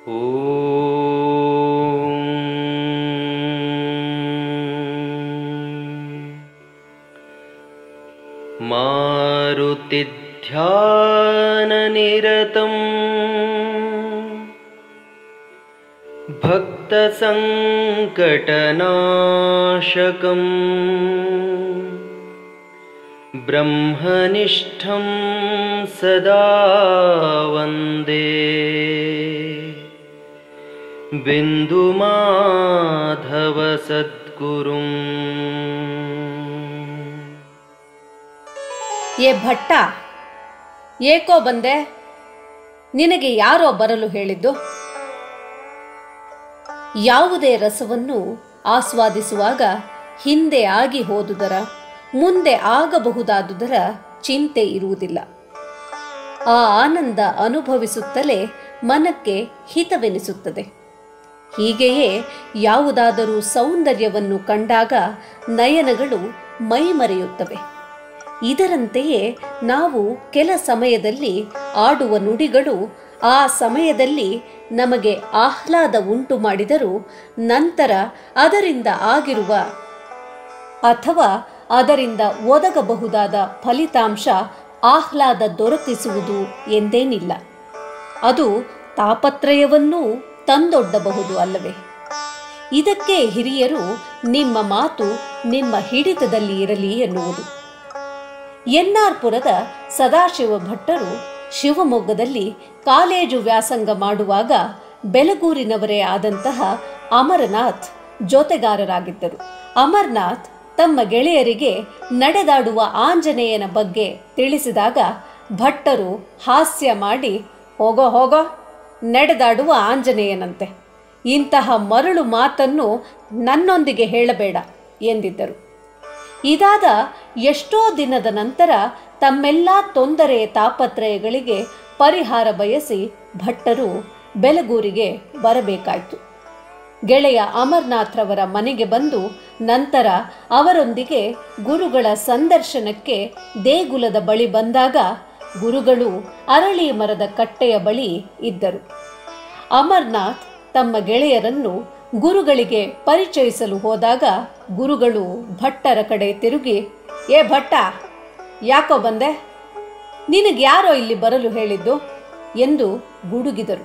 ॐ मारुतिध्याननिरतम् भक्तसङ्कटनाशकम् ब्रह्मनिष्ठं सदा वन्दे बिन्दुमाधवसद्गुरुम् ಏ ಭಟ್ಟ ಏಕೋ ಬಂದೆ ನಿನಗೆ ಯಾರೋ ಬರಲು ಹೇಳಿದ್ದು ಯಾವುದೇ ರಸವನ್ನು ಆಸ್ವಾದಿಸುವಾಗ ಹಿಂದೆ ಆಗಿ ಹೋದುದರ ಮುಂದೆ ಆಗಬಹುದಾದುದರ ಚಿಂತೆ ಇರುವುದಿಲ್ಲ ಆ ಆನಂದ ಅನುಭವಿಸುತ್ತಲೇ ಮನಕ್ಕೆ ಹಿತವೆನಿಸುತ್ತದೆ ಹೀಗೆಯೇ ಯಾವುದಾದರೂ ಸೌಂದರ್ಯವನ್ನು ಕಂಡಾಗ ನಯನಗಳು ಮೈಮರೆಯುತ್ತವೆ ಇದರಂತೆಯೇ ನಾವು ಕೆಲ ಸಮಯದಲ್ಲಿ ಆಡುವ ನುಡಿಗಳು ಆ ಸಮಯದಲ್ಲಿ ನಮಗೆ ಆಹ್ಲಾದ ಉಂಟು ಮಾಡಿದರೂ ನಂತರ ಅದರಿಂದ ಆಗಿರುವ ಅಥವಾ ಅದರಿಂದ ಒದಗಬಹುದಾದ ಫಲಿತಾಂಶ ಆಹ್ಲಾದ ದೊರಕಿಸುವುದು ಎಂದೇನಿಲ್ಲ ಅದು ತಾಪತ್ರಯವನ್ನೂ ತಂದೊಡ್ಡಬಹುದು ಅಲ್ಲವೇ ಇದಕ್ಕೆ ಹಿರಿಯರು ನಿಮ್ಮ ಮಾತು ನಿಮ್ಮ ಹಿಡಿತದಲ್ಲಿ ಇರಲಿ ಎನ್ನುವುದು ಎನ್ನಾರ್ಪುರದ ಸದಾಶಿವ ಭಟ್ಟರು ಶಿವಮೊಗ್ಗದಲ್ಲಿ ಕಾಲೇಜು ವ್ಯಾಸಂಗ ಮಾಡುವಾಗ ಬೆಲಗೂರಿನವರೇ ಆದಂತಹ ಅಮರನಾಥ್ ಜೊತೆಗಾರರಾಗಿದ್ದರು ಅಮರ್ನಾಥ್ ತಮ್ಮ ಗೆಳೆಯರಿಗೆ ನಡೆದಾಡುವ ಆಂಜನೇಯನ ಬಗ್ಗೆ ತಿಳಿಸಿದಾಗ ಭಟ್ಟರು ಹಾಸ್ಯ ಮಾಡಿ ಹೋಗೋ ಹೋಗೋ ನಡೆದಾಡುವ ಆಂಜನೇಯನಂತೆ ಇಂತಹ ಮರಳು ಮಾತನ್ನು ನನ್ನೊಂದಿಗೆ ಹೇಳಬೇಡ ಎಂದಿದ್ದರು ಇದಾದ ಎಷ್ಟೋ ದಿನದ ನಂತರ ತಮ್ಮೆಲ್ಲ ತೊಂದರೆ ತಾಪತ್ರಯಗಳಿಗೆ ಪರಿಹಾರ ಬಯಸಿ ಭಟ್ಟರು ಬೆಲಗೂರಿಗೆ ಬರಬೇಕಾಯಿತು ಗೆಳೆಯ ಅಮರ್ನಾಥ್ರವರ ಮನೆಗೆ ಬಂದು ನಂತರ ಅವರೊಂದಿಗೆ ಗುರುಗಳ ಸಂದರ್ಶನಕ್ಕೆ ದೇಗುಲದ ಬಳಿ ಬಂದಾಗ ಗುರುಗಳು ಅರಳಿ ಮರದ ಕಟ್ಟೆಯ ಬಳಿ ಇದ್ದರು ಅಮರ್ನಾಥ್ ತಮ್ಮ ಗೆಳೆಯರನ್ನು ಗುರುಗಳಿಗೆ ಪರಿಚಯಿಸಲು ಹೋದಾಗ ಗುರುಗಳು ಭಟ್ಟರ ಕಡೆ ತಿರುಗಿ ಏ ಭಟ್ಟ ಯಾಕೋ ಬಂದೆ ನಿನಗ್ಯಾರೋ ಇಲ್ಲಿ ಬರಲು ಹೇಳಿದ್ದು ಎಂದು ಗುಡುಗಿದರು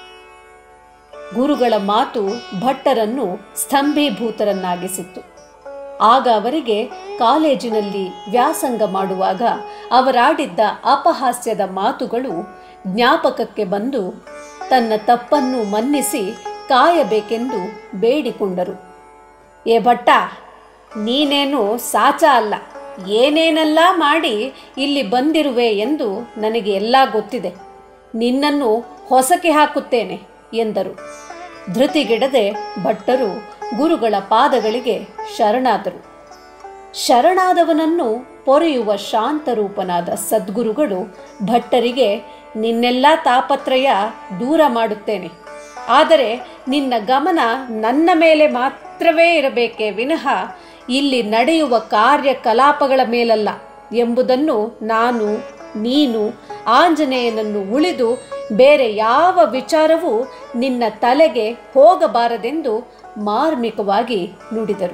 ಗುರುಗಳ ಮಾತು ಭಟ್ಟರನ್ನು ಸ್ತಂಭೀಭೂತರನ್ನಾಗಿಸಿತ್ತು ಆಗ ಅವರಿಗೆ ಕಾಲೇಜಿನಲ್ಲಿ ವ್ಯಾಸಂಗ ಮಾಡುವಾಗ ಅವರಾಡಿದ್ದ ಅಪಹಾಸ್ಯದ ಮಾತುಗಳು ಜ್ಞಾಪಕಕ್ಕೆ ಬಂದು ತನ್ನ ತಪ್ಪನ್ನು ಮನ್ನಿಸಿ ಕಾಯಬೇಕೆಂದು ಬೇಡಿಕೊಂಡರು ಏ ಭಟ್ಟ ನೀನೇನು ಸಾಚ ಅಲ್ಲ ಏನೇನೆಲ್ಲ ಮಾಡಿ ಇಲ್ಲಿ ಬಂದಿರುವೆ ಎಂದು ನನಗೆ ಎಲ್ಲ ಗೊತ್ತಿದೆ ನಿನ್ನನ್ನು ಹೊಸಕೆ ಹಾಕುತ್ತೇನೆ ಎಂದರು ಧೃತಿಗೆಡದೆ ಭಟ್ಟರು ಗುರುಗಳ ಪಾದಗಳಿಗೆ ಶರಣಾದರು ಶರಣಾದವನನ್ನು ಪೊರೆಯುವ ಶಾಂತರೂಪನಾದ ಸದ್ಗುರುಗಳು ಭಟ್ಟರಿಗೆ ನಿನ್ನೆಲ್ಲ ತಾಪತ್ರಯ ದೂರ ಮಾಡುತ್ತೇನೆ ಆದರೆ ನಿನ್ನ ಗಮನ ನನ್ನ ಮೇಲೆ ಮಾತ್ರವೇ ಇರಬೇಕೇ ವಿನಃ ಇಲ್ಲಿ ನಡೆಯುವ ಕಾರ್ಯಕಲಾಪಗಳ ಮೇಲಲ್ಲ ಎಂಬುದನ್ನು ನಾನು ನೀನು ಆಂಜನೇಯನನ್ನು ಉಳಿದು ಬೇರೆ ಯಾವ ವಿಚಾರವೂ ನಿನ್ನ ತಲೆಗೆ ಹೋಗಬಾರದೆಂದು ಮಾರ್ಮಿಕವಾಗಿ ನುಡಿದರು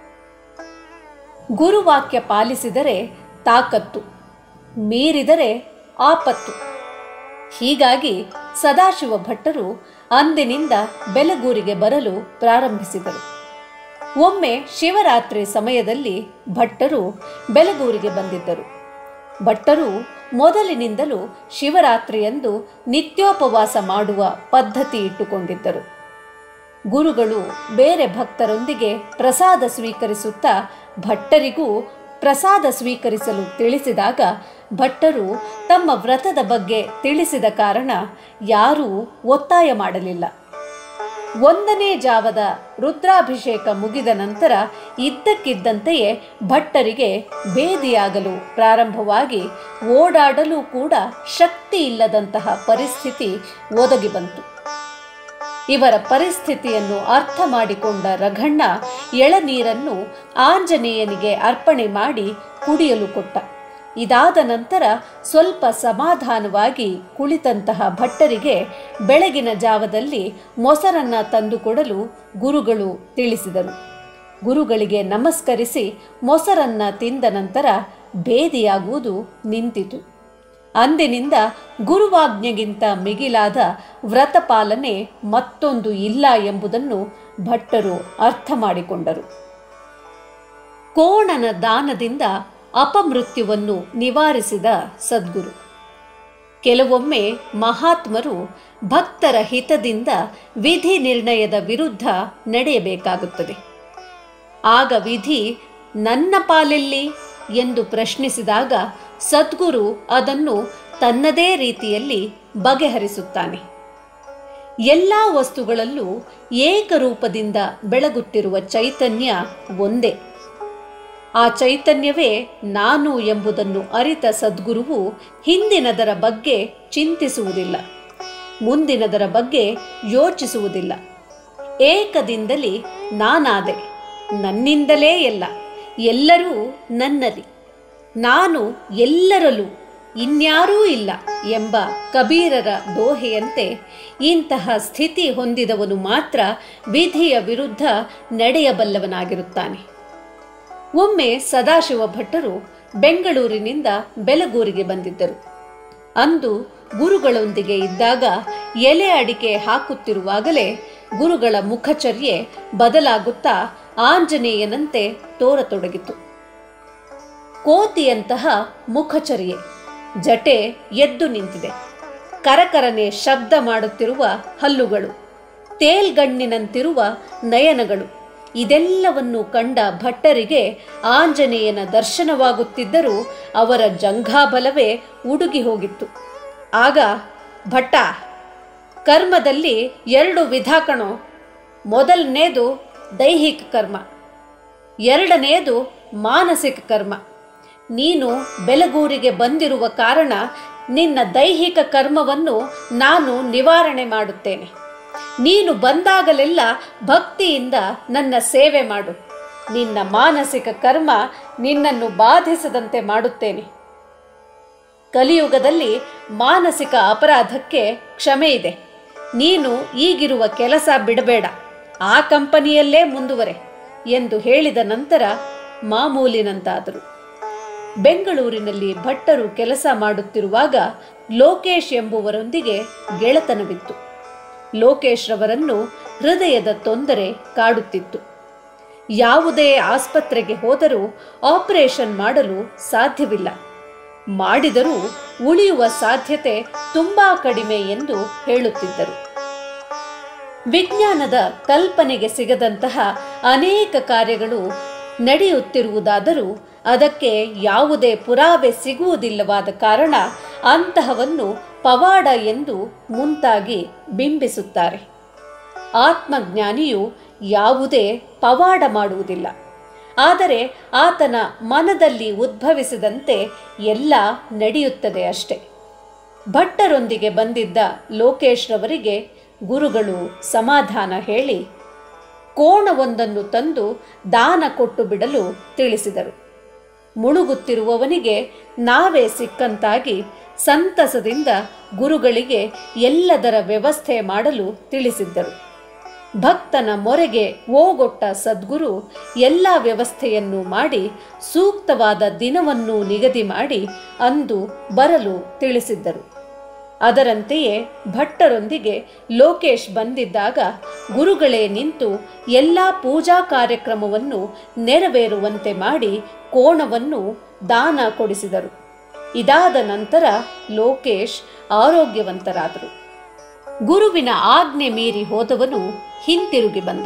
ಗುರುವಾಕ್ಯ ಪಾಲಿಸಿದರೆ ತಾಕತ್ತು ಮೀರಿದರೆ ಆಪತ್ತು ಹೀಗಾಗಿ ಸದಾಶಿವ ಭಟ್ಟರು ಅಂದಿನಿಂದ ಬೆಲಗೂರಿಗೆ ಬರಲು ಪ್ರಾರಂಭಿಸಿದರು ಒಮ್ಮೆ ಶಿವರಾತ್ರಿ ಸಮಯದಲ್ಲಿ ಭಟ್ಟರು ಬೆಲಗೂರಿಗೆ ಬಂದಿದ್ದರು ಭಟ್ಟರು ಮೊದಲಿನಿಂದಲೂ ಶಿವರಾತ್ರಿಯಂದು ನಿತ್ಯೋಪವಾಸ ಮಾಡುವ ಪದ್ಧತಿ ಇಟ್ಟುಕೊಂಡಿದ್ದರು ಗುರುಗಳು ಬೇರೆ ಭಕ್ತರೊಂದಿಗೆ ಪ್ರಸಾದ ಸ್ವೀಕರಿಸುತ್ತಾ ಭಟ್ಟರಿಗೂ ಪ್ರಸಾದ ಸ್ವೀಕರಿಸಲು ತಿಳಿಸಿದಾಗ ಭಟ್ಟರು ತಮ್ಮ ವ್ರತದ ಬಗ್ಗೆ ತಿಳಿಸಿದ ಕಾರಣ ಯಾರೂ ಒತ್ತಾಯ ಮಾಡಲಿಲ್ಲ ಒಂದನೇ ಜಾವದ ರುದ್ರಾಭಿಷೇಕ ಮುಗಿದ ನಂತರ ಇದ್ದಕ್ಕಿದ್ದಂತೆಯೇ ಭಟ್ಟರಿಗೆ ಬೇದಿಯಾಗಲು ಪ್ರಾರಂಭವಾಗಿ ಓಡಾಡಲು ಕೂಡ ಶಕ್ತಿ ಇಲ್ಲದಂತಹ ಪರಿಸ್ಥಿತಿ ಒದಗಿ ಬಂತು ಇವರ ಪರಿಸ್ಥಿತಿಯನ್ನು ಅರ್ಥ ಮಾಡಿಕೊಂಡ ರಘಣ್ಣ ಎಳನೀರನ್ನು ಆಂಜನೇಯನಿಗೆ ಅರ್ಪಣೆ ಮಾಡಿ ಕುಡಿಯಲು ಕೊಟ್ಟ ಇದಾದ ನಂತರ ಸ್ವಲ್ಪ ಸಮಾಧಾನವಾಗಿ ಕುಳಿತಂತಹ ಭಟ್ಟರಿಗೆ ಬೆಳಗಿನ ಜಾವದಲ್ಲಿ ಮೊಸರನ್ನ ತಂದುಕೊಡಲು ಗುರುಗಳು ತಿಳಿಸಿದರು ಗುರುಗಳಿಗೆ ನಮಸ್ಕರಿಸಿ ಮೊಸರನ್ನ ತಿಂದ ನಂತರ ಭೇದಿಯಾಗುವುದು ನಿಂತಿತು ಅಂದಿನಿಂದ ಗುರುವಾಜ್ಞೆಗಿಂತ ಮಿಗಿಲಾದ ವ್ರತಪಾಲನೆ ಮತ್ತೊಂದು ಇಲ್ಲ ಎಂಬುದನ್ನು ಭಟ್ಟರು ಅರ್ಥ ಮಾಡಿಕೊಂಡರು ಕೋಣನ ದಾನದಿಂದ ಅಪಮೃತ್ಯುವನ್ನು ನಿವಾರಿಸಿದ ಸದ್ಗುರು ಕೆಲವೊಮ್ಮೆ ಮಹಾತ್ಮರು ಭಕ್ತರ ಹಿತದಿಂದ ವಿಧಿ ನಿರ್ಣಯದ ವಿರುದ್ಧ ನಡೆಯಬೇಕಾಗುತ್ತದೆ ಆಗ ವಿಧಿ ನನ್ನ ಪಾಲೆಲ್ಲಿ ಎಂದು ಪ್ರಶ್ನಿಸಿದಾಗ ಸದ್ಗುರು ಅದನ್ನು ತನ್ನದೇ ರೀತಿಯಲ್ಲಿ ಬಗೆಹರಿಸುತ್ತಾನೆ ಎಲ್ಲ ವಸ್ತುಗಳಲ್ಲೂ ಏಕರೂಪದಿಂದ ಬೆಳಗುತ್ತಿರುವ ಚೈತನ್ಯ ಒಂದೇ ಆ ಚೈತನ್ಯವೇ ನಾನು ಎಂಬುದನ್ನು ಅರಿತ ಸದ್ಗುರುವು ಹಿಂದಿನದರ ಬಗ್ಗೆ ಚಿಂತಿಸುವುದಿಲ್ಲ ಮುಂದಿನದರ ಬಗ್ಗೆ ಯೋಚಿಸುವುದಿಲ್ಲ ಏಕದಿಂದಲೇ ನಾನಾದೆ ನನ್ನಿಂದಲೇ ಎಲ್ಲ ಎಲ್ಲರೂ ನನ್ನಲ್ಲಿ ನಾನು ಎಲ್ಲರಲ್ಲೂ ಇನ್ಯಾರೂ ಇಲ್ಲ ಎಂಬ ಕಬೀರರ ದೋಹೆಯಂತೆ ಇಂತಹ ಸ್ಥಿತಿ ಹೊಂದಿದವನು ಮಾತ್ರ ವಿಧಿಯ ವಿರುದ್ಧ ನಡೆಯಬಲ್ಲವನಾಗಿರುತ್ತಾನೆ ಒಮ್ಮೆ ಸದಾಶಿವ ಭಟ್ಟರು ಬೆಂಗಳೂರಿನಿಂದ ಬೆಲಗೂರಿಗೆ ಬಂದಿದ್ದರು ಅಂದು ಗುರುಗಳೊಂದಿಗೆ ಇದ್ದಾಗ ಎಲೆ ಅಡಿಕೆ ಹಾಕುತ್ತಿರುವಾಗಲೇ ಗುರುಗಳ ಮುಖಚರ್ಯೆ ಬದಲಾಗುತ್ತಾ ಆಂಜನೇಯನಂತೆ ತೋರತೊಡಗಿತು ಕೋತಿಯಂತಹ ಮುಖಚರ್ಯೆ ಜಟೆ ಎದ್ದು ನಿಂತಿದೆ ಕರಕರನೆ ಶಬ್ದ ಮಾಡುತ್ತಿರುವ ಹಲ್ಲುಗಳು ತೇಲ್ಗಣ್ಣಿನಂತಿರುವ ನಯನಗಳು ಇದೆಲ್ಲವನ್ನು ಕಂಡ ಭಟ್ಟರಿಗೆ ಆಂಜನೇಯನ ದರ್ಶನವಾಗುತ್ತಿದ್ದರೂ ಅವರ ಜಂಘಾಬಲವೇ ಉಡುಗಿ ಹೋಗಿತ್ತು ಆಗ ಭಟ್ಟ ಕರ್ಮದಲ್ಲಿ ಎರಡು ವಿಧ ಕಣೋ ಮೊದಲನೇದು ದೈಹಿಕ ಕರ್ಮ ಎರಡನೆಯದು ಮಾನಸಿಕ ಕರ್ಮ ನೀನು ಬೆಲಗೂರಿಗೆ ಬಂದಿರುವ ಕಾರಣ ನಿನ್ನ ದೈಹಿಕ ಕರ್ಮವನ್ನು ನಾನು ನಿವಾರಣೆ ಮಾಡುತ್ತೇನೆ ನೀನು ಬಂದಾಗಲೆಲ್ಲ ಭಕ್ತಿಯಿಂದ ನನ್ನ ಸೇವೆ ಮಾಡು ನಿನ್ನ ಮಾನಸಿಕ ಕರ್ಮ ನಿನ್ನನ್ನು ಬಾಧಿಸದಂತೆ ಮಾಡುತ್ತೇನೆ ಕಲಿಯುಗದಲ್ಲಿ ಮಾನಸಿಕ ಅಪರಾಧಕ್ಕೆ ಕ್ಷಮೆ ಇದೆ ನೀನು ಈಗಿರುವ ಕೆಲಸ ಬಿಡಬೇಡ ಆ ಕಂಪನಿಯಲ್ಲೇ ಮುಂದುವರೆ ಎಂದು ಹೇಳಿದ ನಂತರ ಮಾಮೂಲಿನಂತಾದರು ಬೆಂಗಳೂರಿನಲ್ಲಿ ಭಟ್ಟರು ಕೆಲಸ ಮಾಡುತ್ತಿರುವಾಗ ಲೋಕೇಶ್ ಎಂಬುವರೊಂದಿಗೆ ಗೆಳೆತನವಿತ್ತು ಲೋಕೇಶ್ ರವರನ್ನು ಹೃದಯದ ತೊಂದರೆ ಕಾಡುತ್ತಿತ್ತು ಯಾವುದೇ ಆಸ್ಪತ್ರೆಗೆ ಹೋದರೂ ಆಪರೇಷನ್ ಮಾಡಲು ಸಾಧ್ಯವಿಲ್ಲ ಮಾಡಿದರೂ ಉಳಿಯುವ ಸಾಧ್ಯತೆ ತುಂಬಾ ಕಡಿಮೆ ಎಂದು ಹೇಳುತ್ತಿದ್ದರು ವಿಜ್ಞಾನದ ಕಲ್ಪನೆಗೆ ಸಿಗದಂತಹ ಅನೇಕ ಕಾರ್ಯಗಳು ನಡೆಯುತ್ತಿರುವುದಾದರೂ ಅದಕ್ಕೆ ಯಾವುದೇ ಪುರಾವೆ ಸಿಗುವುದಿಲ್ಲವಾದ ಕಾರಣ ಅಂತಹವನ್ನು ಪವಾಡ ಎಂದು ಮುಂತಾಗಿ ಬಿಂಬಿಸುತ್ತಾರೆ ಆತ್ಮಜ್ಞಾನಿಯು ಯಾವುದೇ ಪವಾಡ ಮಾಡುವುದಿಲ್ಲ ಆದರೆ ಆತನ ಮನದಲ್ಲಿ ಉದ್ಭವಿಸಿದಂತೆ ಎಲ್ಲ ನಡೆಯುತ್ತದೆ ಅಷ್ಟೆ ಭಟ್ಟರೊಂದಿಗೆ ಬಂದಿದ್ದ ಲೋಕೇಶ್ ರವರಿಗೆ ಗುರುಗಳು ಸಮಾಧಾನ ಹೇಳಿ ಕೋಣವೊಂದನ್ನು ತಂದು ದಾನ ಕೊಟ್ಟು ಬಿಡಲು ತಿಳಿಸಿದರು ಮುಳುಗುತ್ತಿರುವವನಿಗೆ ನಾವೇ ಸಿಕ್ಕಂತಾಗಿ ಸಂತಸದಿಂದ ಗುರುಗಳಿಗೆ ಎಲ್ಲದರ ವ್ಯವಸ್ಥೆ ಮಾಡಲು ತಿಳಿಸಿದ್ದರು ಭಕ್ತನ ಮೊರೆಗೆ ಓಗೊಟ್ಟ ಸದ್ಗುರು ಎಲ್ಲ ವ್ಯವಸ್ಥೆಯನ್ನು ಮಾಡಿ ಸೂಕ್ತವಾದ ದಿನವನ್ನು ನಿಗದಿ ಮಾಡಿ ಅಂದು ಬರಲು ತಿಳಿಸಿದ್ದರು ಅದರಂತೆಯೇ ಭಟ್ಟರೊಂದಿಗೆ ಲೋಕೇಶ್ ಬಂದಿದ್ದಾಗ ಗುರುಗಳೇ ನಿಂತು ಎಲ್ಲ ಪೂಜಾ ಕಾರ್ಯಕ್ರಮವನ್ನು ನೆರವೇರುವಂತೆ ಮಾಡಿ ಕೋಣವನ್ನು ದಾನ ಕೊಡಿಸಿದರು ಇದಾದ ನಂತರ ಲೋಕೇಶ್ ಆರೋಗ್ಯವಂತರಾದರು ಗುರುವಿನ ಆಜ್ಞೆ ಮೀರಿ ಹೋದವನು ಹಿಂತಿರುಗಿ ಬಂದ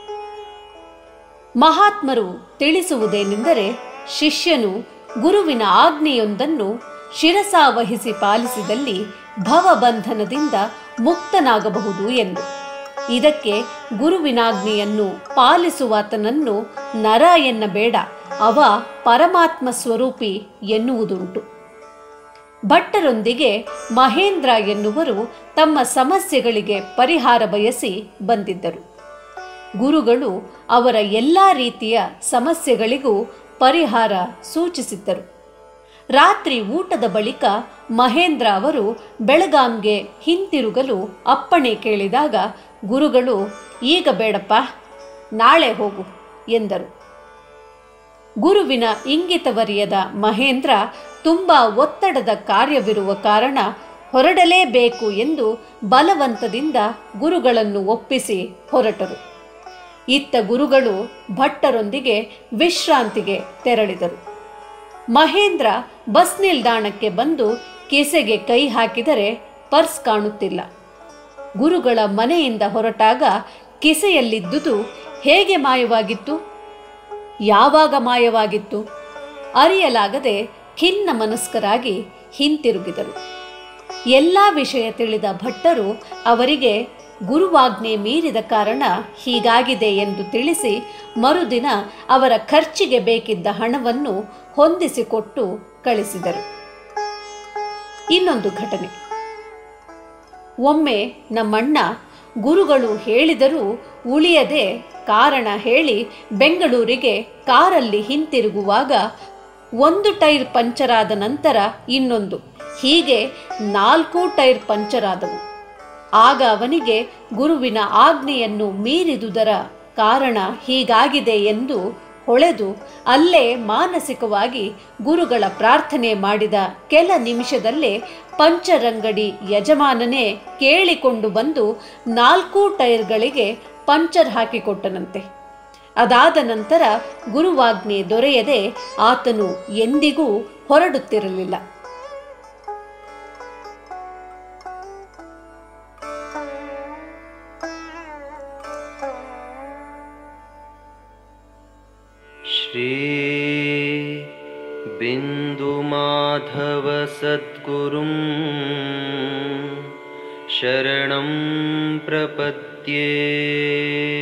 ಮಹಾತ್ಮರು ತಿಳಿಸುವುದೇನೆಂದರೆ ಶಿಷ್ಯನು ಗುರುವಿನ ಆಜ್ಞೆಯೊಂದನ್ನು ಶಿರಸಾವಹಿಸಿ ಪಾಲಿಸಿದಲ್ಲಿ ಭವಬಂಧನದಿಂದ ಮುಕ್ತನಾಗಬಹುದು ಎಂದು ಇದಕ್ಕೆ ಗುರುವಿನಾಜ್ಞೆಯನ್ನು ಪಾಲಿಸುವಾತನನ್ನು ನರ ಎನ್ನಬೇಡ ಅವ ಪರಮಾತ್ಮ ಸ್ವರೂಪಿ ಎನ್ನುವುದುಂಟು ಭಟ್ಟರೊಂದಿಗೆ ಮಹೇಂದ್ರ ಎನ್ನುವರು ತಮ್ಮ ಸಮಸ್ಯೆಗಳಿಗೆ ಪರಿಹಾರ ಬಯಸಿ ಬಂದಿದ್ದರು ಗುರುಗಳು ಅವರ ಎಲ್ಲ ರೀತಿಯ ಸಮಸ್ಯೆಗಳಿಗೂ ಪರಿಹಾರ ಸೂಚಿಸಿದ್ದರು ರಾತ್ರಿ ಊಟದ ಬಳಿಕ ಮಹೇಂದ್ರ ಅವರು ಬೆಳಗಾಂಗೆ ಹಿಂತಿರುಗಲು ಅಪ್ಪಣೆ ಕೇಳಿದಾಗ ಗುರುಗಳು ಈಗ ಬೇಡಪ್ಪ ನಾಳೆ ಹೋಗು ಎಂದರು ಗುರುವಿನ ಇಂಗಿತವರಿಯದ ಮಹೇಂದ್ರ ತುಂಬ ಒತ್ತಡದ ಕಾರ್ಯವಿರುವ ಕಾರಣ ಹೊರಡಲೇಬೇಕು ಎಂದು ಬಲವಂತದಿಂದ ಗುರುಗಳನ್ನು ಒಪ್ಪಿಸಿ ಹೊರಟರು ಇತ್ತ ಗುರುಗಳು ಭಟ್ಟರೊಂದಿಗೆ ವಿಶ್ರಾಂತಿಗೆ ತೆರಳಿದರು ಮಹೇಂದ್ರ ಬಸ್ ನಿಲ್ದಾಣಕ್ಕೆ ಬಂದು ಕಿಸೆಗೆ ಕೈ ಹಾಕಿದರೆ ಪರ್ಸ್ ಕಾಣುತ್ತಿಲ್ಲ ಗುರುಗಳ ಮನೆಯಿಂದ ಹೊರಟಾಗ ಕಿಸೆಯಲ್ಲಿದ್ದುದು ಹೇಗೆ ಮಾಯವಾಗಿತ್ತು ಯಾವಾಗ ಮಾಯವಾಗಿತ್ತು ಅರಿಯಲಾಗದೆ ಖಿನ್ನ ಮನಸ್ಕರಾಗಿ ಹಿಂತಿರುಗಿದರು ಎಲ್ಲ ವಿಷಯ ತಿಳಿದ ಭಟ್ಟರು ಅವರಿಗೆ ಗುರುವಾಜ್ಞೆ ಮೀರಿದ ಕಾರಣ ಹೀಗಾಗಿದೆ ಎಂದು ತಿಳಿಸಿ ಮರುದಿನ ಅವರ ಖರ್ಚಿಗೆ ಬೇಕಿದ್ದ ಹಣವನ್ನು ಹೊಂದಿಸಿಕೊಟ್ಟು ಕಳಿಸಿದರು ಇನ್ನೊಂದು ಘಟನೆ ಒಮ್ಮೆ ನಮ್ಮಣ್ಣ ಗುರುಗಳು ಹೇಳಿದರೂ ಉಳಿಯದೆ ಕಾರಣ ಹೇಳಿ ಬೆಂಗಳೂರಿಗೆ ಕಾರಲ್ಲಿ ಹಿಂತಿರುಗುವಾಗ ಒಂದು ಟೈರ್ ಪಂಚರಾದ ನಂತರ ಇನ್ನೊಂದು ಹೀಗೆ ನಾಲ್ಕು ಟೈರ್ ಪಂಚರಾದವು ಆಗ ಅವನಿಗೆ ಗುರುವಿನ ಆಜ್ಞೆಯನ್ನು ಮೀರಿದುದರ ಕಾರಣ ಹೀಗಾಗಿದೆ ಎಂದು ಹೊಳೆದು ಅಲ್ಲೇ ಮಾನಸಿಕವಾಗಿ ಗುರುಗಳ ಪ್ರಾರ್ಥನೆ ಮಾಡಿದ ಕೆಲ ನಿಮಿಷದಲ್ಲೇ ಪಂಚರಂಗಡಿ ಯಜಮಾನನೇ ಕೇಳಿಕೊಂಡು ಬಂದು ನಾಲ್ಕು ಟೈರ್ಗಳಿಗೆ ಪಂಚರ್ ಹಾಕಿಕೊಟ್ಟನಂತೆ ಅದಾದ ನಂತರ ಗುರುವಾಜ್ಞೆ ದೊರೆಯದೆ ಆತನು ಎಂದಿಗೂ ಹೊರಡುತ್ತಿರಲಿಲ್ಲ श्री बिन्दुमाधव सद्गुरुं शरणं प्रपद्ये